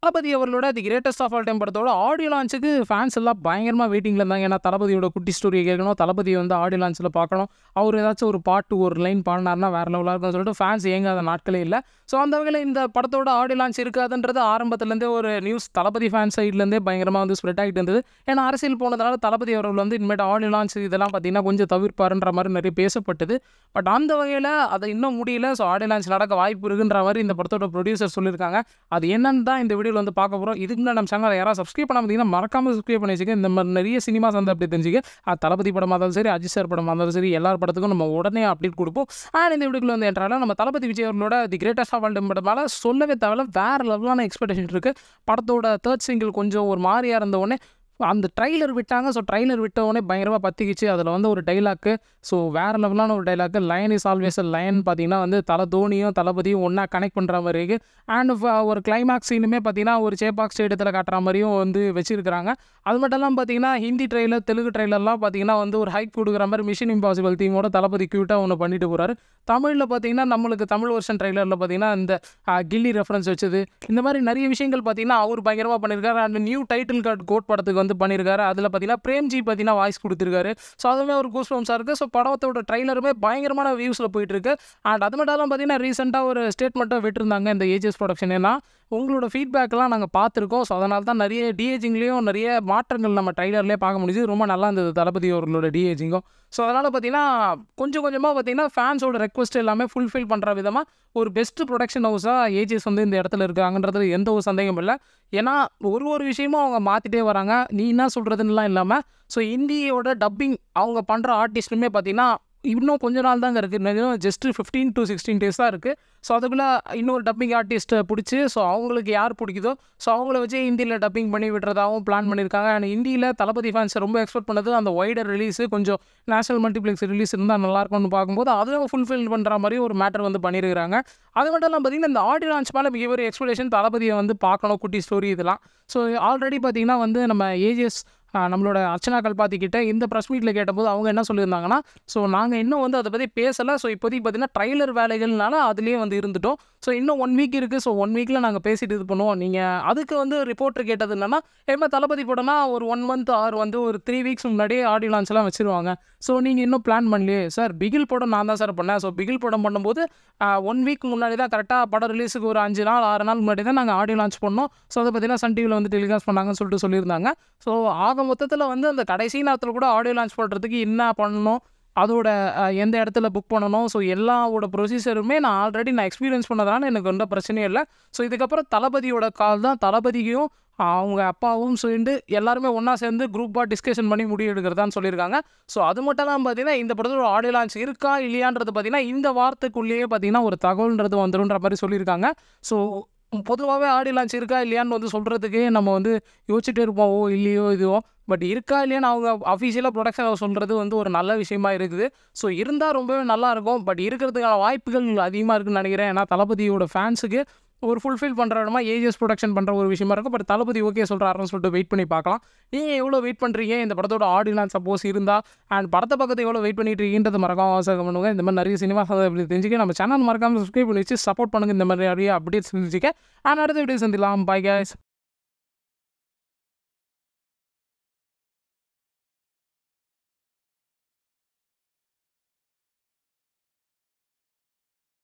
தளபதி அவர்களோட the greatest of all time படத்தோட audio லான்ச்சுக்கு ஃபேன்ஸ் எல்லாம் பயங்கரமாக வெயிட்டிங்கில் இருந்தாங்க ஏன்னா தளபதியோட குட்டி ஸ்டோரியை கேட்கணும் தளபதியை வந்து ஆடியோ லான்ச்சில் பார்க்கணும் அவர் ஏதாச்சும் ஒரு பாட்டு ஒரு லைன் பாடினார்னா வேறு லெவலாக இருக்கும்னு சொல்லிட்டு ஃபேன்ஸ் ஏங்காத நாட்களே இல்லை ஸோ அந்த வகையில் இந்த படத்தோட ஆடியோ லான்ச் இருக்காதுன்றது ஆரம்பத்துலேருந்தே ஒரு நியூஸ் தளபதி ஃபேன் சைட்லேருந்தே பயங்கரமாக வந்து ஸ்ப்ரெட் ஆகிட்டு இருந்தது ஏன்னா அரசியல் போனதுனால தளபதி அவர்கள் வந்து இனிமேட்டு ஆடியோ லான்ச் இதெல்லாம் பார்த்தீங்கன்னா கொஞ்சம் தவிர்ப்பாருன்ற மாதிரி நிறைய பேசப்பட்டது பட் அந்த வகையில் அதை இன்னும் முடியல ஸோ ஆடியோ லான்ச் நடக்க வாய்ப்பு இருக்குன்ற மாதிரி இந்த படத்தோட ப்ரொடியூசர் சொல்லியிருக்காங்க அது என்னன்னு தான் இந்த வீடியோவில் வந்து பார்க்க போகிறோம் இதுக்கு முன்னாடி நம்ம சேனல் யாராவது சப்ஸ்கிரைப் பண்ண பார்த்தீங்கன்னா மறக்காம சப்ஸ்கிரைப் பண்ணி வச்சுக்க இந்த மாதிரி நிறைய சினிமா வந்து அப்படி தெரிஞ்சுக்க அது தளபதி படமாக இருந்தாலும் சரி அஜித் சார் படமாக இருந்தாலும் சரி எல்லார் படத்துக்கும் நம்ம உடனே அப்டேட் கொடுப்போம் அண்ட் இந்த வீடியோக்குள்ள வந்து என்றால நம்ம தளபதி விஜய் அவர்களோட தி கிரேட்டஸ்ட் ஆஃப் ஆல் படமால சொல்லவே தேவையில்ல வேறு லெவலான எக்ஸ்பெக்டேஷன் இருக்குது படத்தோட தேர்ட் சிங்கிள் கொஞ்சம் ஒரு மாதிரியாக இருந்த உடனே அந்த ட்ரைலர் விட்டாங்க ஸோ ட்ரைலர் விட்ட உடனே பயங்கரமாக பற்றிக்கிச்சு அதில் வந்து ஒரு டைலாக்கு ஸோ வேறு லெவலான ஒரு dialogue lion is always lion பார்த்தீங்கன்னா வந்து தலை தோனியும் தளபதியும் ஒன்றா கனெக்ட் பண்ணுற மாதிரி இருக்குது அண்ட் ஒரு கிளைமேக்ஸ் சீனுமே பார்த்தீங்கன்னா ஒரு சேப்பாக் ஸ்டேடியத்தில் காட்டுற மாதிரியும் வந்து வச்சிருக்கிறாங்க அது மட்டும் இல்லாமல் பார்த்தீங்கன்னா ஹிந்தி ட்ரெயிலர் தெலுங்கு ட்ரெயிலர்லாம் பார்த்தீங்கன்னா வந்து ஒரு ஹைக் கொடுக்குற மாதிரி மிஷன் இம்பாசிபிள் தீமோட தளபதி க்யூட்டாக ஒன்று பண்ணிட்டு போகிறாரு தமிழில் பார்த்தீங்கன்னா நம்மளுக்கு தமிழ் வருஷன் ட்ரெய்லரில் பார்த்தீங்கன்னா இந்த ஆ, கில்லி ரெஃபரன்ஸ் வச்சது இந்த மாதிரி நிறைய விஷயங்கள் பார்த்தீங்கன்னா அவர் பயங்கரமாக பண்ணியிருக்காரு and new title card GOAT படத்துக்கு வந்து பண்ணியிருக்காரு அதில் பார்த்தீங்கன்னா பிரேம்ஜி பார்த்தீங்கன்னா வாய்ஸ் கொடுத்துருக்காரு ஸோ அதுவுமே ஒரு கூஸ் பம்ஸாக இருக்குது ஸோ படத்தோட ட்ரைலருமே பயங்கரமான வியூஸில் போயிட்டுருக்கு அண்ட் அது மட்டும் இல்லாமல் பார்த்தீங்கன்னா ரீசெண்டாக ஒரு ஸ்டேட்மெண்ட்டாக விட்டுருந்தாங்க இந்த ஏஜஸ் ப்ரொடக்ஷன் ஏன்னா உங்களோட ஃபீட்பேக்லாம் நாங்கள் பார்த்துருக்கோம் ஸோ அதனால தான் நிறைய டிஏஜிங்லேயும் நிறைய மாற்றங்கள் நம்ம ட்ரைலர்லேயே பார்க்க முடியுது ரொம்ப நல்லா இருந்தது தளபதி அவர்களோட டிஏஜிங்கும் ஸோ அதனால் பார்த்தீங்கன்னா கொஞ்சம் கொஞ்சமாக பார்த்தீங்கன்னா ஃபேன்ஸோட ரெக்வஸ்ட் எல்லாமே ஃபுல்ஃபில் பண்ணுற விதமாக ஒரு பெஸ்ட் ப்ரொடக்ஷன் ஹவுஸாக ஏஜிஎஸ் வந்து இந்த இடத்துல இருக்காங்கன்றது எந்த ஒரு சந்தேகமும் இல்லை ஏன்னா ஒரு ஒரு விஷயமும் அவங்க மாற்றிட்டே வராங்க நீ என்ன சொல்கிறதுன்னெலாம் இல்லாமல் ஸோ இந்தியோட டப்பிங் அவங்க பண்ணுற ஆர்டிஸ்ட்டுமே பார்த்தீங்கன்னா இன்னும் கொஞ்ச நாள் தாங்க இருக்குது just fifteen to sixteen days தான் இருக்குது ஸோ அதுக்குள்ளே இன்னொரு டப்பிங் ஆர்டிஸ்ட்டை பிடிச்சி ஸோ அவங்களுக்கு யார் பிடிக்குதோ ஸோ அவங்கள வச்சு ஹிந்தியில் டப்பிங் பண்ணி விடுறதாகவும் பிளான் பண்ணியிருக்காங்க அண்ட் ஹிந்தியில் தளபதி ஃபேன்ஸ் ரொம்ப எக்ஸ்பெக்ட் பண்ணது அந்த ஒய்டர் ரிலீஸு கொஞ்சம் நேஷனல் மல்டிப்ளெக்ஸ் ரிலீஸ் இருந்தால் நல்லாயிருக்கும்னு பார்க்கும்போது அதுவும் ஃபுல்ஃபில் பண்ணுற மாதிரி ஒரு மேட்டர் வந்து பண்ணியிருக்காங்க அது மட்டும் இல்லாமல் பார்த்தீங்கன்னா இந்த ஆடியோ லான்ச் மேலே மிகப்பெரிய எக்ஸ்பெக்டேஷன் தளபதியை வந்து பார்க்கணும் குட்டி ஸ்டோரி இதெல்லாம் ஸோ ஆல்ரெடி பார்த்தீங்கன்னா வந்து நம்ம ஏஜிஎஸ் நம்மளோட அர்ச்சனா கல்பாத்தி கிட்ட இந்த ப்ரெஸ் மீட்டில் கேட்டபோது அவங்க என்ன சொல்லியிருந்தாங்கன்னா ஸோ நாங்கள் இன்னும் வந்து அதை பற்றி பேசலை ஸோ இப்போதைக்கு பார்த்தீங்கன்னா ட்ரைலர் வேலைகள்னால அதுலேயே வந்து இருந்துட்டோம் ஸோ இன்னும் ஒன் வீக் இருக்குது ஸோ ஒன் வீக்கில் நாங்கள் பேசிட்டு இது பண்ணுவோம் நீங்கள் அதுக்கு வந்து ரிப்போர்ட்டர் கேட்டது என்னன்னா எப்போ தளபதி படம்னா ஒரு ஒன் மந்த் ஆர் வந்து ஒரு த்ரீ வீக்ஸ் முன்னாடியே ஆடியோ லான்ச்லாம் வச்சிருவாங்க ஸோ நீங்கள் இன்னும் பிளான் பண்ணலையே சார் பிகில் படம் நான் தான் சார் பண்ணேன் ஸோ பிகில் படம் பண்ணும்போது ஒன் வீக் முன்னாடி தான் கரெக்டாக படம் ரிலீஸுக்கு ஒரு அஞ்சு நாள் ஆறு நாள் முன்னாடி தான் நாங்கள் ஆடியோ லான்ச் பண்ணோம் ஸோ அதை பார்த்தீங்கன்னா சன் டிவியில் வந்து டெலிகாஸ்ட் பண்ணாங்கன்னு சொல்லிட்டு சொல்லியிருந்தாங்க ஸோ ஆக மொத்தத்தில் வந்து அந்த கடைசி நேரத்தில் கூட ஆடியோ லான்ச் பண்ணுறதுக்கு என்ன பண்ணணும் அதோட அஹ், எந்த இடத்துல புக் பண்ணணும் ஸோ எல்லாவோட ப்ரொசீஜருமே நான் ஆல்ரெடி நான் எக்ஸ்பீரியன்ஸ் பண்ணதால எனக்கு எந்த பிரச்சனையும் இல்லை ஸோ இதுக்கப்புறம் தளபதியோட கால் தான் தளபதியும் அவங்க அப்பாவும் சேர்ந்து எல்லாருமே ஒன்றா சேர்ந்து குரூப்பாக டிஸ்கஷன் பண்ணி முடிவு எடுக்கிறதான்னு சொல்லியிருக்காங்க ஸோ அது மட்டும் தான் பார்த்தீங்கன்னா இந்த படத்தோட ஆடியோ லான்ச் இருக்கா இல்லையான்றது பார்த்தீங்கன்னா இந்த வாரத்துக்குள்ளேயே பார்த்தீங்கன்னா ஒரு தகவல்ன்றது வந்துருன்ற மாதிரி சொல்லியிருக்காங்க ஸோ பொதுவாகவே ஆடியோ லான்ச் இருக்கா இல்லையான்னு வந்து சொல்கிறதுக்கே நம்ம வந்து யோசிச்சுட்டே இருப்போம் ஓ இல்லையோ இதுவோ பட் இருக்கா இல்லையான்னு அவங்க அஃபீஷியலாக ப்ரொடக்ஷன் சொல்கிறது வந்து ஒரு நல்ல விஷயமா இருக்குது ஸோ இருந்தால் ரொம்பவே நல்லா இருக்கும் பட் இருக்கிறதுக்கான வாய்ப்புகள் அதிகமாக இருக்குன்னு நினைக்கிறேன் ஏன்னா தளபதியோட ஃபேன்ஸுக்கு ஒரு ஃபுல்ஃபில் பண்ணுற இடமா ஏஜிஎஸ் ப்ரொடக்ஷன் பண்ணுற ஒரு விஷயமா இருக்கும் பட் தளபதி ஓகே சொல்கிறாருன்னு சொல்லிட்டு வெயிட் பண்ணி பார்க்கலாம் நீங்கள் எவ்வளோ வெயிட் பண்ணுறீங்க இந்த படத்தோட ஆடியோ சப்போஸ் இருந்தால் அண்ட் படத்தை பக்கத்தை எவ்வளோ வெயிட் பண்ணிட்டு இருக்கீன்றது மறக்காம அவசரம் பண்ணுங்க இந்த மாதிரி நிறைய சினிமா அப்படி தெரிஞ்சுக்க நம்ம சேனல் மறக்காம சப்ஸ்கிரைப் பண்ணி வச்சு சப்போர்ட் பண்ணுங்க இந்த மாதிரி நிறைய அப்டேட்ஸ் தெரிஞ்சுக்க அண்ட் அடுத்த வீடியோ சந்திக்கலாம் பை guys